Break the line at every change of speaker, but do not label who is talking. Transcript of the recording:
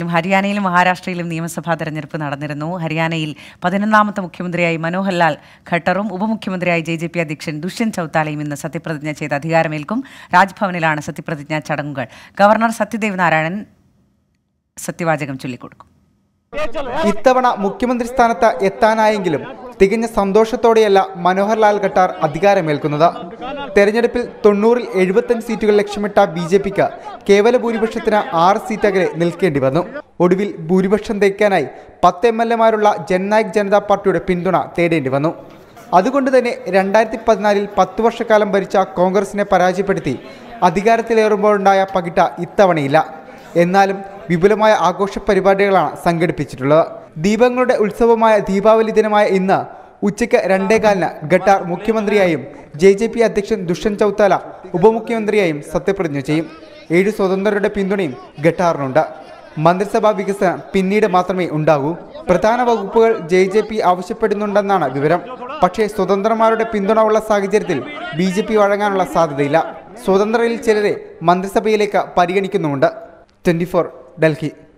ഹരിയാനയിലും മഹാരാഷ്ട്രയിലും നിയമസഭാ തെരഞ്ഞെടുപ്പ് നടന്നിരുന്നു ഹരിയാനയിൽ പതിനൊന്നാമത്തെ മുഖ്യമന്ത്രിയായി മനോഹർലാൽ ഖട്ടറും ഉപമുഖ്യമന്ത്രിയായി ജെ ജെ പി അധ്യക്ഷൻ ദുഷ്യന്ത് ചൌത്താലയും ഇന്ന് സത്യപ്രതിജ്ഞ ചെയ്ത് അധികാരമേൽക്കും രാജ്ഭവനിലാണ് സത്യപ്രതിജ്ഞാ ചടങ്ങുകൾ ഗവർണർ സത്യദേവ് നാരായണൻ സത്യവാചകം ചൊല്ലിക്കൊടുക്കും
ഇത്തവണ മുഖ്യമന്ത്രി സ്ഥാനത്ത് എത്താനായെങ്കിലും തികഞ്ഞ സന്തോഷത്തോടെയല്ല മനോഹർലാൽ ഖട്ടാർ അധികാരമേൽക്കുന്നത് തെരഞ്ഞെടുപ്പിൽ തൊണ്ണൂറിൽ എഴുപത്തഞ്ച് സീറ്റുകൾ ലക്ഷ്യമിട്ട ബി ജെ പിക്ക് കേവല ഭൂരിപക്ഷത്തിന് ആറ് സീറ്റ് അകലെ നിൽക്കേണ്ടി വന്നു ഒടുവിൽ ഭൂരിപക്ഷം തേക്കാനായി പത്ത് എം എൽ എമാരുള്ള ജൻനായക് ജനതാ പാർട്ടിയുടെ പിന്തുണ തേടേണ്ടി വന്നു അതുകൊണ്ട് തന്നെ രണ്ടായിരത്തി പതിനാലിൽ പത്ത് വർഷക്കാലം ഭരിച്ച കോൺഗ്രസിനെ പരാജയപ്പെടുത്തി അധികാരത്തിലേറുമ്പോഴുണ്ടായ പകിട്ട ഇത്തവണയില്ല എന്നാലും വിപുലമായ ആഘോഷ പരിപാടികളാണ് സംഘടിപ്പിച്ചിട്ടുള്ളത് ദീപങ്ങളുടെ ഉത്സവമായ ദീപാവലി ദിനമായ ഇന്ന് ഉച്ചയ്ക്ക് രണ്ടേകാലിന് ഖട്ടാർ മുഖ്യമന്ത്രിയായും ജെ ജെ പി അധ്യക്ഷൻ ദുഷ്യന്ത് ചൌത്താല ഉപമുഖ്യമന്ത്രിയായും സത്യപ്രതിജ്ഞ ചെയ്യും ഏഴ് സ്വതന്ത്രരുടെ പിന്തുണയും ഖട്ടാറിനുണ്ട് മന്ത്രിസഭാ വികസനം പിന്നീട് മാത്രമേ ഉണ്ടാകൂ പ്രധാന വകുപ്പുകൾ ജെ ജെ പി ആവശ്യപ്പെടുന്നുണ്ടെന്നാണ് വിവരം പക്ഷേ സ്വതന്ത്രന്മാരുടെ പിന്തുണ ഉള്ള സാഹചര്യത്തിൽ ബി ജെ പി വഴങ്ങാനുള്ള സാധ്യതയില്ല സ്വതന്ത്രരിൽ ചിലരെ മന്ത്രിസഭയിലേക്ക് പരിഗണിക്കുന്നുമുണ്ട് ട്വന്റി ഡൽഹി